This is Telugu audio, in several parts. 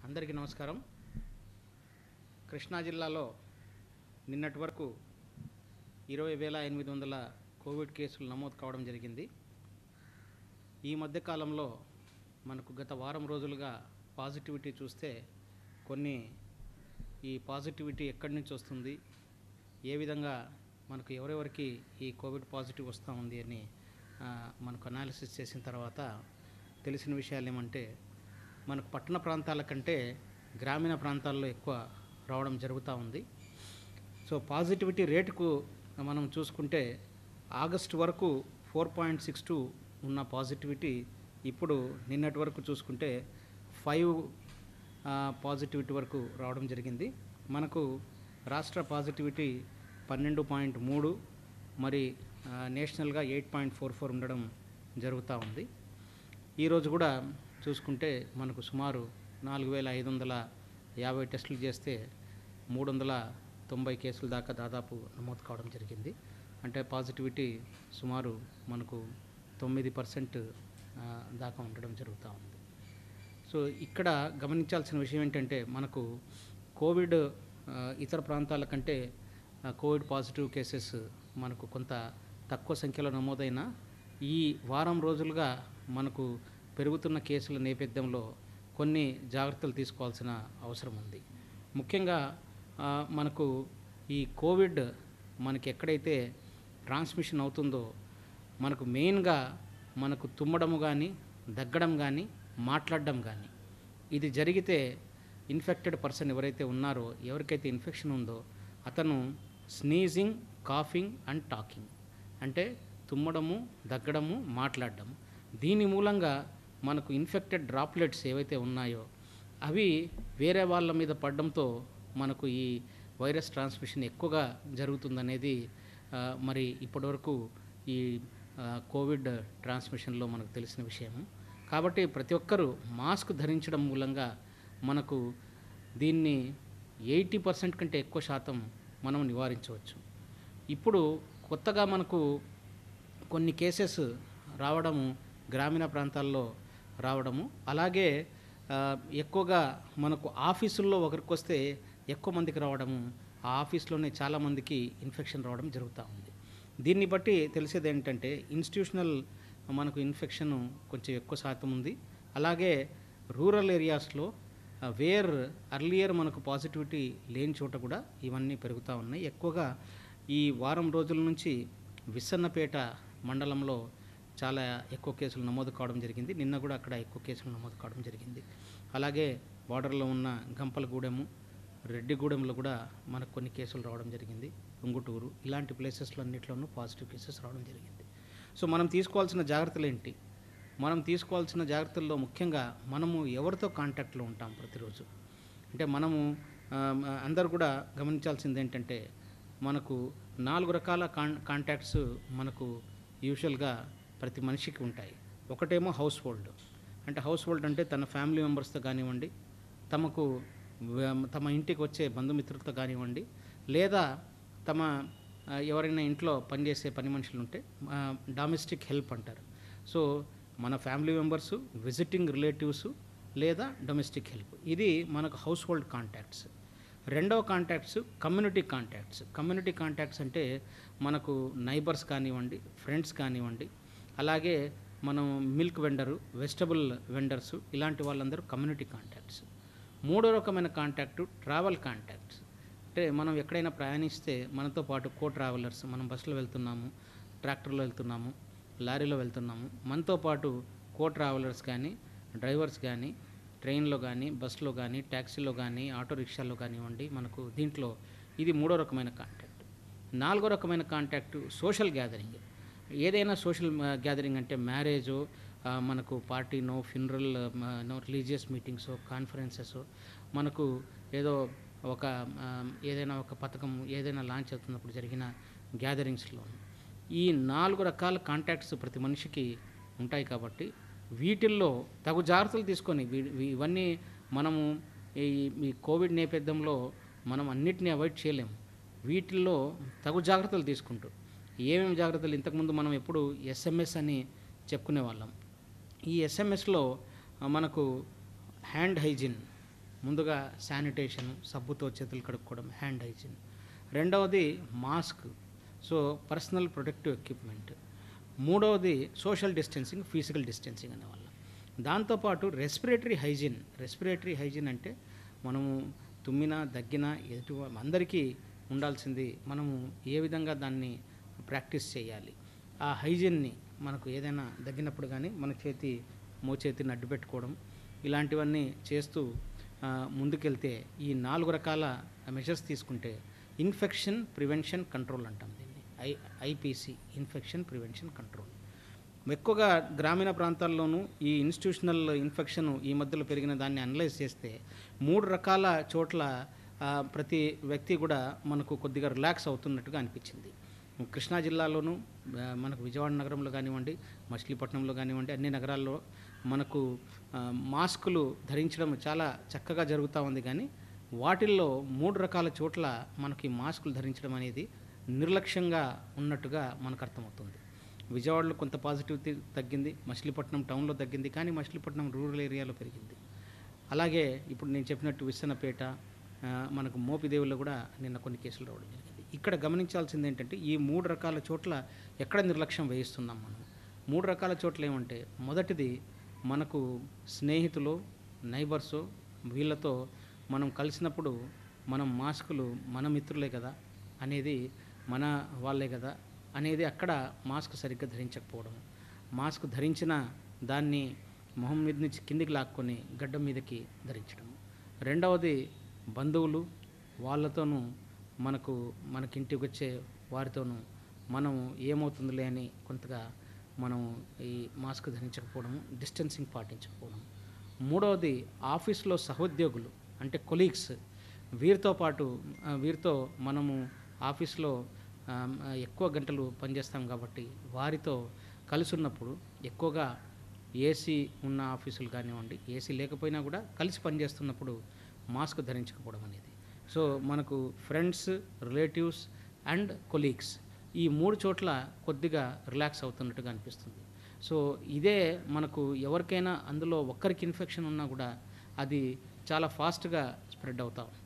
అందరికీ నమస్కారం కృష్ణా జిల్లాలో నిన్నటి వరకు ఇరవై వేల ఎనిమిది వందల కోవిడ్ కేసులు నమోదు కావడం జరిగింది ఈ మధ్య కాలంలో మనకు గత వారం రోజులుగా పాజిటివిటీ చూస్తే కొన్ని ఈ పాజిటివిటీ ఎక్కడి నుంచి వస్తుంది ఏ విధంగా మనకు ఎవరెవరికి ఈ కోవిడ్ పాజిటివ్ వస్తూ ఉంది అని ఆ, మనకు అనాలిసిస్ చేసిన తర్వాత తెలిసిన విషయాలు ఏమంటే మనకు పట్టణ ప్రాంతాల కంటే గ్రామీణ ప్రాంతాల్లో ఎక్కువ రావడం జరుగుతూ ఉంది సో పాజిటివిటీ రేటుకు మనం చూసుకుంటే ఆగస్టు వరకు ఫోర్ పాయింట్ సిక్స్ టూ ఉన్న పాజిటివిటీ ఇప్పుడు నిన్నటి వరకు చూసుకుంటే ఫైవ్ పాజిటివిటీ వరకు రావడం జరిగింది మనకు రాష్ట్ర పాజిటివిటీ పన్నెండు పాయింట్ మూడు మరి ఆ, నేషనల్గా ఎయిట్ పాయింట్ ఫోర్ ఫోర్ ఉండడం జరుగుతూ ఉంది ఈరోజు కూడా చూసుకుంటే మనకు సుమారు నాలుగు వేల ఐదు వందల యాభై టెస్టులు చేస్తే మూడు వందల తొంభై కేసుల దాకా దాదాపు నమోదు కావడం జరిగింది అంటే పాజిటివిటీ సుమారు మనకు తొమ్మిది పర్సెంట్ దాకా ఉండడం జరుగుతూ ఉంది సో ఇక్కడ గమనించాల్సిన విషయం ఏంటంటే మనకు కోవిడ్ ఆ, ఇతర ప్రాంతాల కంటే ఆ, కోవిడ్ పాజిటివ్ కేసెస్ మనకు కొంత తక్కువ సంఖ్యలో నమోదైన ఈ వారం రోజులుగా మనకు పెరుగుతున్న కేసుల నేపథ్యంలో కొన్ని జాగ్రత్తలు తీసుకోవాల్సిన అవసరం ఉంది ముఖ్యంగా ఆ, మనకు ఈ కోవిడ్ మనకి ఎక్కడైతే ట్రాన్స్మిషన్ అవుతుందో మనకు మెయిన్గా మనకు తుమ్మడము కానీ దగ్గడం కానీ మాట్లాడడం కానీ ఇది జరిగితే ఇన్ఫెక్టెడ్ పర్సన్ ఎవరైతే ఉన్నారో ఎవరికైతే ఇన్ఫెక్షన్ ఉందో అతను స్నీజింగ్ కాఫింగ్ అండ్ టాకింగ్ అంటే తుమ్మడము దగ్గడము మాట్లాడడం దీని మూలంగా మనకు ఇన్ఫెక్టెడ్ డ్రాప్లెట్స్ ఏవైతే ఉన్నాయో అవి వేరే వాళ్ళ మీద పడడంతో మనకు ఈ వైరస్ ట్రాన్స్మిషన్ ఎక్కువగా జరుగుతుందనేది ఆ, మరి ఇప్పటివరకు ఈ ఆ, కోవిడ్ ట్రాన్స్మిషన్లో మనకు తెలిసిన విషయము కాబట్టి ప్రతి ఒక్కరూ మాస్క్ ధరించడం మూలంగా మనకు దీన్ని ఎయిటీ పర్సెంట్ కంటే ఎక్కువ శాతం మనం నివారించవచ్చు ఇప్పుడు కొత్తగా మనకు కొన్ని కేసెస్ రావడము గ్రామీణ ప్రాంతాల్లో రావడము అలాగే ఆ, ఎక్కువగా మనకు ఆఫీసుల్లో ఒకరికి వస్తే ఎక్కువ మందికి రావడము ఆ ఆఫీస్లోనే చాలామందికి ఇన్ఫెక్షన్ రావడం జరుగుతూ ఉంది దీన్ని బట్టి తెలిసేది ఏంటంటే ఇన్స్టిట్యూషనల్ మనకు ఇన్ఫెక్షన్ కొంచెం ఎక్కువ శాతం ఉంది అలాగే రూరల్ ఏరియాస్లో వేర్ అర్లియర్ మనకు పాజిటివిటీ లేని చోట కూడా ఇవన్నీ పెరుగుతూ ఉన్నాయి ఎక్కువగా ఈ వారం రోజుల నుంచి విసన్నపేట మండలంలో చాలా ఎక్కువ కేసులు నమోదు కావడం జరిగింది నిన్న కూడా అక్కడ ఎక్కువ కేసులు నమోదు కావడం జరిగింది అలాగే బార్డర్లో ఉన్న గంపలగూడెము రెడ్డిగూడెంలో కూడా మనకు కొన్ని కేసులు రావడం జరిగింది ఉంగుటూరు ఇలాంటి ప్లేసెస్లో అన్నింటిలోనూ పాజిటివ్ కేసెస్ రావడం జరిగింది సో మనం తీసుకోవాల్సిన జాగ్రత్తలు ఏంటి మనం తీసుకోవాల్సిన జాగ్రత్తల్లో ముఖ్యంగా మనము ఎవరితో కాంటాక్ట్లో ఉంటాం ప్రతిరోజు అంటే మనము ఆ, అందరూ కూడా గమనించాల్సింది ఏంటంటే మనకు నాలుగు రకాల కాన్ కాంటాక్ట్స్ మనకు యూజువల్గా ప్రతి మనిషికి ఉంటాయి ఒకటేమో హౌస్ హోల్డ్ అంటే హౌస్ హోల్డ్ అంటే తన ఫ్యామిలీ మెంబర్స్తో కానివ్వండి తమకు వ- తమ ఇంటికి వచ్చే బంధుమిత్రులతో కానివ్వండి లేదా తమ ఆ, ఎవరైనా ఇంట్లో పనిచేసే పని మనుషులు ఉంటే డామెస్టిక్ హెల్ప్ అంటారు సో మన ఫ్యామిలీ మెంబర్సు విజిటింగ్ రిలేటివ్స్ లేదా డొమెస్టిక్ హెల్ప్ ఇది మనకు హౌస్ హోల్డ్ కాంటాక్ట్స్ రెండవ contacts community contacts community contacts అంటే మనకు నైబర్స్ కానివ్వండి ఫ్రెండ్స్ కానివ్వండి అలాగే మనం మిల్క్ వెండరు వెజిటబుల్ వెండర్స్ ఇలాంటి వాళ్ళందరూ కమ్యూనిటీ కాంటాక్ట్స్ మూడో రకమైన కాంటాక్ట్ ట్రావెల్ కాంటాక్ట్స్ అంటే మనం ఎక్కడైనా ప్రయాణిస్తే మనతో పాటు కో ట్రావెలర్స్ మనం బస్సులో వెళ్తున్నాము ట్రాక్టర్లో వెళ్తున్నాము లారీలో వెళ్తున్నాము మనతో పాటు కో ట్రావెలర్స్ కానీ డ్రైవర్స్ కానీ ట్రైన్లో కానీ బస్సులో కానీ ట్యాక్సీలో కానీ ఆటో రిక్షాలో కానివ్వండి మనకు దీంట్లో ఇది మూడో రకమైన కాంటాక్ట్ నాలుగో రకమైన కాంటాక్ట్ సోషల్ గ్యాదరింగ్ ఏదైనా సోషల్ గ్యాదరింగ్ అంటే మ్యారేజు మనకు పార్టీనో ఫ్యూనరల్ నో రిలీజియస్ మీటింగ్స్ కాన్ఫరెన్సెస్ మనకు ఏదో ఒక ఆ, ఏదైనా ఒక పథకం ఏదైనా లాంచ్ అవుతున్నప్పుడు జరిగిన గ్యాదరింగ్స్లో ఈ నాలుగు రకాల కాంటాక్ట్స్ ప్రతి మనిషికి ఉంటాయి కాబట్టి వీటిల్లో తగు జాగ్రత్తలు తీసుకొని వీ- వీ- ఇవన్నీ మనము ఈ ఈ కోవిడ్ నేపథ్యంలో మనం అన్నిటినీ అవాయిడ్ చేయలేము వీటిల్లో తగు జాగ్రత్తలు తీసుకుంటూ ఏమేమి జాగ్రత్తలు ఇంతకుముందు మనం ఎప్పుడు ఎస్ఎంఎస్ అని చెప్పుకునే వాళ్ళం ఈ ఎస్ఎంఎస్లో మనకు హ్యాండ్ హైజీన్ ముందుగా శానిటేషన్ సబ్బుతో చేతులు కడుక్కోవడం హ్యాండ్ హైజీన్ రెండవది mask so personal protective equipment మూడవది సోషల్ డిస్టెన్సింగ్ ఫిజికల్ డిస్టెన్సింగ్ అనే వల్ల దాంతోపాటు రెస్పిరేటరీ హైజీన్ రెస్పిరేటరీ హైజీన్ అంటే మనము తుమ్మిన దగ్గిన ఎటు అందరికీ ఉండాల్సింది మనము ఏ విధంగా దాన్ని ప్రాక్టీస్ చేయాలి ఆ హైజీన్ని మనకు ఏదైనా దగ్గినప్పుడు కానీ మన చేతి మోచేతిని అడ్డు పెట్టుకోవడం ఇలాంటివన్నీ చేస్తూ ఆ, ముందుకెళ్తే ఈ నాలుగు రకాల మెజర్స్ తీసుకుంటే ఇన్ఫెక్షన్ ప్రివెన్షన్ కంట్రోల్ అంటాం దీన్ని I IPC infection prevention control ఎక్కువగా గ్రామీణ ప్రాంతాల్లోనూ ఈ ఇన్స్టిట్యూషనల్ ఇన్ఫెక్షన్ ఈ మధ్యలో పెరిగిన దాన్ని అనలైజ్ చేస్తే మూడు రకాల చోట్ల ఆ, ప్రతి వ్యక్తి కూడా మనకు కొద్దిగా రిలాక్స్ అవుతున్నట్టుగా అనిపించింది కృష్ణా జిల్లాలోను ఆ, మనకు విజయవాడ నగరంలో కానివ్వండి మచిలీపట్నంలో కానివ్వండి అన్ని నగరాల్లో మనకు ఆ, మాస్కులు ధరించడం చాలా చక్కగా జరుగుతూ ఉంది కానీ వాటిల్లో మూడు రకాల చోట్ల మనకి మాస్కులు ధరించడం అనేది నిర్లక్ష్యంగా ఉన్నట్టుగా మనకు అర్థమవుతుంది విజయవాడలో కొంత పాజిటివిటీ తగ్గింది మచిలీపట్నం టౌన్లో తగ్గింది కానీ మచిలీపట్నం రూరల్ ఏరియాలో పెరిగింది అలాగే ఇప్పుడు నేను చెప్పినట్టు విස්සనపేట ఆ, మనకు మోపిదేవుల్లో కూడా నిన్న కొన్ని కేసులు రావడం జరిగింది ఇక్కడ గమనించాల్సింది ఏంటంటే ఈ మూడు రకాల చోట్ల ఎక్కడ నిర్లక్ష్యం వేయిస్తున్నాం మనం మూడు రకాల చోట్ల ఏమంటే మొదటిది మనకు స్నేహితులు నైబర్సు వీళ్ళతో మనం కలిసినప్పుడు మనం మాస్కులు మన మిత్రులే కదా అనేది మన వాళ్ళే కదా అనేది అక్కడ మాస్క్ సరిగ్గా ధరించకపోవడం మాస్క్ ధరించిన దాన్ని మొహం మీద నుంచి కిందికి లాక్కొని గడ్డం మీదకి ధరించడం రెండవది బంధువులు వాళ్ళతోనూ మనకు మనకింటికి వచ్చే వారితోనూ మనం ఏమవుతుందిలే అని కొంతగా మనం ఈ మాస్క్ ధరించకపోవడం డిస్టెన్సింగ్ పాటించకపోవడం మూడవది ఆఫీస్లో సహోద్యోగులు అంటే కొలీగ్స్ వీరితో పాటు ఆ, వీరితో మనము ఆఫీస్లో ఆ, ఎక్కువ గంటలు పనిచేస్తాం కాబట్టి వారితో కలిసి ఉన్నప్పుడు ఎక్కువగా ఏసీ ఉన్న ఆఫీసులు కానివ్వండి ఏసీ లేకపోయినా కూడా కలిసి పనిచేస్తున్నప్పుడు మాస్క్ ధరించకపోవడం అనేది సో మనకు ఫ్రెండ్స్ రిలేటివ్స్ అండ్ కొలీగ్స్ ఈ మూడు చోట్ల కొద్దిగా రిలాక్స్ అవుతున్నట్టుగా అనిపిస్తుంది సో ఇదే మనకు ఎవరికైనా అందులో ఒక్కరికి ఇన్ఫెక్షన్ ఉన్నా కూడా అది చాలా ఫాస్ట్గా స్ప్రెడ్ అవుతా ఉంది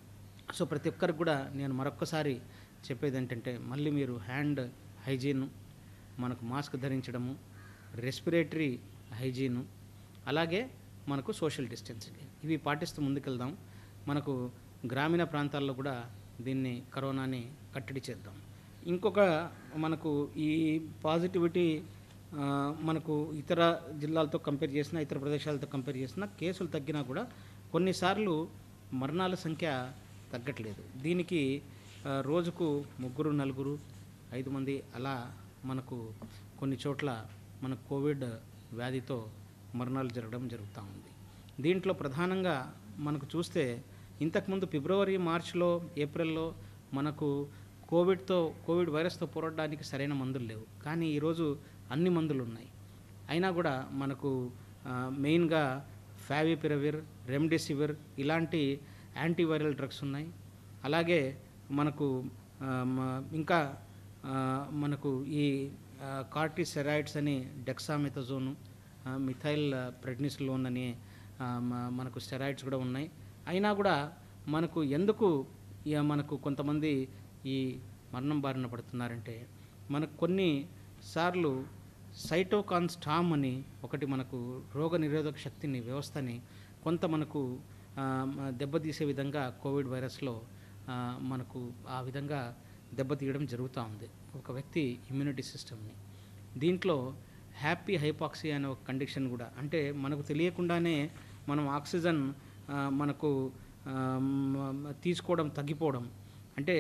సో ప్రతి ఒక్కరికి కూడా నేను మరొక్కసారి చెప్పేది ఏంటంటే మళ్ళీ మీరు హ్యాండ్ హైజీన్ మనకు మాస్క్ ధరించడము రెస్పిరేటరీ హైజీను అలాగే మనకు సోషల్ డిస్టెన్సింగ్ ఇవి పాటిస్తూ ముందుకెళ్దాం మనకు గ్రామీణ ప్రాంతాల్లో కూడా దీన్ని కరోనాని కట్టడి చేద్దాం ఇంకొక మనకు ఈ పాజిటివిటీ ఆ, మనకు ఇతర జిల్లాలతో కంపేర్ చేసినా ఇతర ప్రదేశాలతో కంపేర్ చేసినా కేసులు తగ్గినా కూడా కొన్నిసార్లు మరణాల సంఖ్య తగ్గట్లేదు దీనికి ఆ, రోజుకు ముగ్గురు నలుగురు ఐదు మంది అలా మనకు కొన్ని చోట్ల మన కోవిడ్ వ్యాధితో మరణాలు జరగడం జరుగుతూ ఉంది దీంట్లో ప్రధానంగా మనకు చూస్తే ఇంతకుముందు ఫిబ్రవరి మార్చిలో ఏప్రిల్లో మనకు కోవిడ్తో కోవిడ్ వైరస్తో పోరాడడానికి సరైన మందులు లేవు కానీ ఈరోజు అన్ని మందులు ఉన్నాయి అయినా కూడా మనకు ఆ, మెయిన్గా ఫావిపిరవిర్ రెమ్డెసివిర్ ఇలాంటి యాంటీవైరల్ డ్రగ్స్ ఉన్నాయి అలాగే మనకు ఆ, మ- ఇంకా ఆ, మనకు ఈ కార్టిసెరాయిడ్స్ అని డెక్సామెథజోను ఆ, మిథైల్ ప్రెడ్నిస్లోన్ అని ఆ, మ- మనకు స్టెరాయిడ్స్ కూడా ఉన్నాయి అయినా కూడా మనకు ఎందుకు ఇక మనకు కొంతమంది ఈ మరణం బారిన పడుతున్నారంటే మనకు కొన్ని సార్లు సైటోకాన్ స్టామ్ అని ఒకటి మనకు రోగ నిరోధక శక్తిని వ్యవస్థని కొంత మనకు ఆ, మ- దెబ్బతీసే విధంగా కోవిడ్ వైరస్లో ఆ, మనకు ఆ విధంగా దెబ్బతీయడం జరుగుతూ ఉంది ఒక వ్యక్తి ఇమ్యూనిటీ సిస్టమ్ని దీంట్లో హ్యాపీ హైపాక్సీ అనే ఒక కండిషన్ కూడా అంటే మనకు తెలియకుండానే మనం ఆక్సిజన్ ఆ, మనకు ఆ, మ- మ- తీసుకోవడం తగ్గిపోవడం అంటే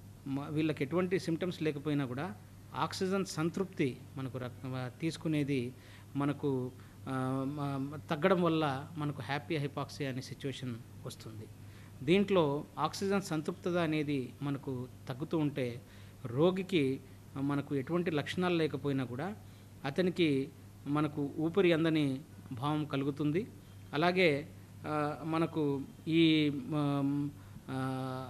మ- వీళ్ళకి ఎటువంటి సిమ్టమ్స్ లేకపోయినా కూడా ఆక్సిజన్ సంతృప్తి మనకు రక్- వ- తీసుకునేది మనకు ఆ, మ- తగ్గడం వల్ల మనకు హ్యాపీ హైపాక్సీ అనే సిచ్యువేషన్ వస్తుంది దీంట్లో ఆక్సిజన్ సంతృప్తత అనేది మనకు తగ్గుతూ ఉంటే రోగికి మనకు ఎటువంటి లక్షణాలు లేకపోయినా కూడా అతనికి మనకు ఊపిరి అందని భావం కలుగుతుంది అలాగే ఆ, మనకు ఈ ఆమ్, ఆ,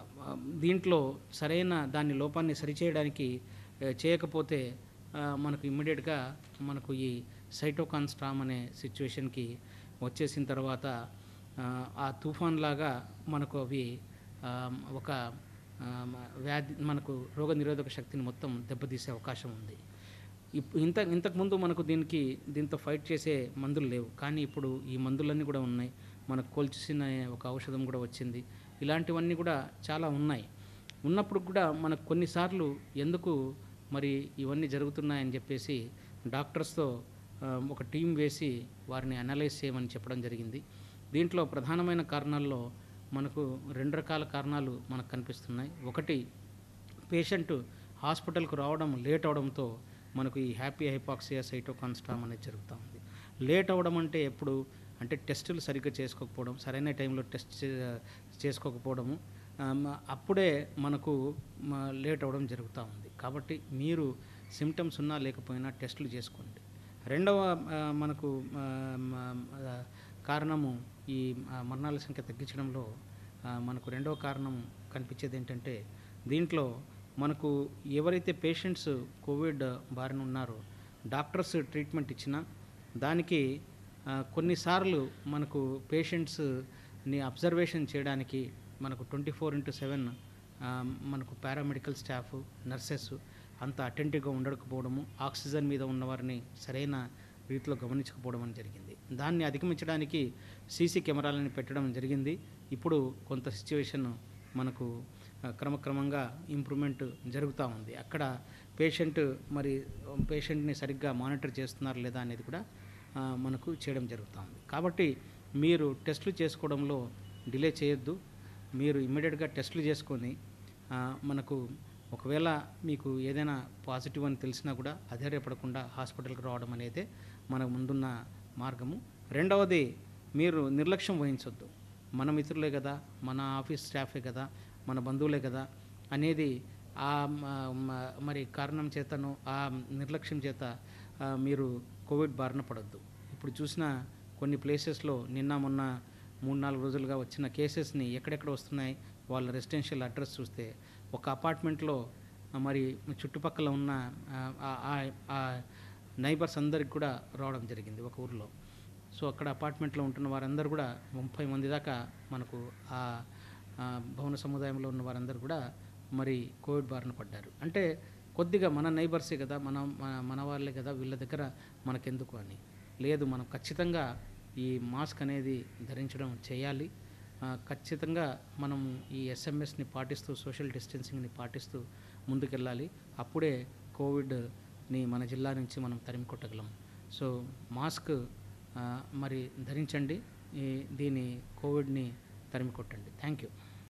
దీంట్లో సరైన దాని లోపాన్ని సరిచేయడానికి ఆ, చేయకపోతే ఆ, మనకు ఇమ్మీడియట్గా మనకు ఈ సైటోకాన్ స్ట్రామ్ అనే సిచ్యువేషన్కి వచ్చేసిన తర్వాత ఆ, ఆ తుఫాన్ లాగా మనకు అవి ఆ, ఒక ఆ, వ్యాధి మనకు రోగ నిరోధక శక్తిని మొత్తం దెబ్బతీసే అవకాశం ఉంది ఇప్ ఇంత ఇంతకుముందు మనకు దీనికి దీంతో ఫైట్ చేసే మందులు లేవు కానీ ఇప్పుడు ఈ మందులన్నీ కూడా ఉన్నాయి మనకు కోల్చిసిన్ అనే ఒక ఔషధం కూడా వచ్చింది ఇలాంటివన్నీ కూడా చాలా ఉన్నాయి ఉన్నప్పుడు కూడా మనకు కొన్నిసార్లు ఎందుకు మరి ఇవన్నీ జరుగుతున్నాయని చెప్పేసి డాక్టర్స్తో ఆ, ఒక టీం వేసి వారిని అనలైజ్ చేయమని చెప్పడం జరిగింది దీంట్లో ప్రధానమైన కారణాల్లో మనకు రెండు రకాల కారణాలు మనకు కనిపిస్తున్నాయి ఒకటి పేషెంట్ హాస్పిటల్కు రావడం లేట్ అవడంతో మనకు ఈ హ్యాపీ హైపాక్సియా సైటోకాన్స్టామ్ అనేది జరుగుతూ ఉంది లేట్ అవ్వడం అంటే ఎప్పుడు అంటే టెస్టులు సరిగ్గా చేసుకోకపోవడం సరైన టైంలో టెస్ట్ చే- చేసుకోకపోవడము ఆమ్, అప్పుడే మనకు మ, లేట్ అవ్వడం జరుగుతూ ఉంది కాబట్టి మీరు సిమ్టమ్స్ ఉన్నా లేకపోయినా టెస్టులు చేసుకోండి రెండవ ఆ, మనకు ఆ, మ- ఆ, కారణము ఈ ఆ, మరణాల సంఖ్య తగ్గించడంలో ఆ, మనకు రెండవ కారణం కనిపించేది ఏంటంటే దీంట్లో మనకు ఎవరైతే పేషెంట్స్ కోవిడ్ బారిన ఉన్నారో డాక్టర్స్ ట్రీట్మెంట్ ఇచ్చినా దానికి ఆ, కొన్నిసార్లు మనకు పేషెంట్స్ని అబ్జర్వేషన్ చేయడానికి మనకు ట్వంటీ ఫోర్ ఇంటూ సెవెన్ మనకు పారామెడికల్ స్టాఫ్ నర్సెస్ అంత అటెంటివ్గా ఉండకపోవడము ఆక్సిజన్ మీద ఉన్నవారిని సరైన రీతిలో గమనించకపోవడం అని జరిగింది దాన్ని అధిగమించడానికి సీసీ కెమెరాలని పెట్టడం జరిగింది ఇప్పుడు కొంత సిచ్యువేషన్ మనకు ఆ, క్రమక్రమంగా ఇంప్రూవ్మెంట్ జరుగుతూ ఉంది అక్కడ పేషెంట్ మరి పేషెంట్ని సరిగ్గా మానిటర్ చేస్తున్నారు లేదా అనేది కూడా ఆ, మనకు చేయడం జరుగుతూ ఉంది కాబట్టి మీరు టెస్టులు చేసుకోవడంలో డిలే చేయొద్దు మీరు ఇమ్మీడియట్గా టెస్టులు చేసుకొని ఆ, మనకు ఒకవేళ మీకు ఏదైనా పాజిటివ్ అని తెలిసినా కూడా అధైర్యపడకుండా హాస్పిటల్కి రావడం అనేది మన ముందున్న మార్గము రెండవది మీరు నిర్లక్ష్యం వహించొద్దు మన మిత్రులే కదా మన ఆఫీస్ స్టాఫే కదా మన బంధువులే కదా అనేది ఆ మ- మ- మరి కారణం చేతను ఆ నిర్లక్ష్యం చేత ఆ, మీరు కోవిడ్ బారిన పడొద్దు ఇప్పుడు చూసిన కొన్ని ప్లేసెస్లో నిన్న మొన్న మూడు నాలుగు రోజులుగా వచ్చిన కేసెస్ని ఎక్కడెక్కడ వస్తున్నాయి వాళ్ళ రెసిడెన్షియల్ అడ్రస్ చూస్తే ఒక అపార్ట్మెంట్లో ఆ, మరి చుట్టుపక్కల ఉన్న ఆ నైబర్స్ అందరికి కూడా రావడం జరిగింది ఒక ఊర్లో సో అక్కడ అపార్ట్మెంట్లో ఉంటున్న వారందరూ కూడా ముప్పై మంది దాకా మనకు ఆ ఆ భవన సముదాయంలో ఉన్న వారందరూ కూడా మరి కోవిడ్ బారిన పడ్డారు అంటే కొద్దిగా మన నైబర్సే కదా మన మన- మన వాళ్ళే కదా వీళ్ళ దగ్గర మనకెందుకు అని లేదు మనం ఖచ్చితంగా ఈ మాస్క్ అనేది ధరించడం చేయాలి ఆ, ఖచ్చితంగా మనం ఈ ఎస్ఎంఎస్ని పాటిస్తూ సోషల్ డిస్టెన్సింగ్ని పాటిస్తూ ముందుకెళ్ళాలి అప్పుడే కోవిడ్ని మన జిల్లా నుంచి మనం తరిమి కొట్టగలం సో మాస్క్ ఆ, మరి ధరించండి ఈ దీని కోవిడ్ని తరిమి కొట్టండి థ్యాంక్ యూ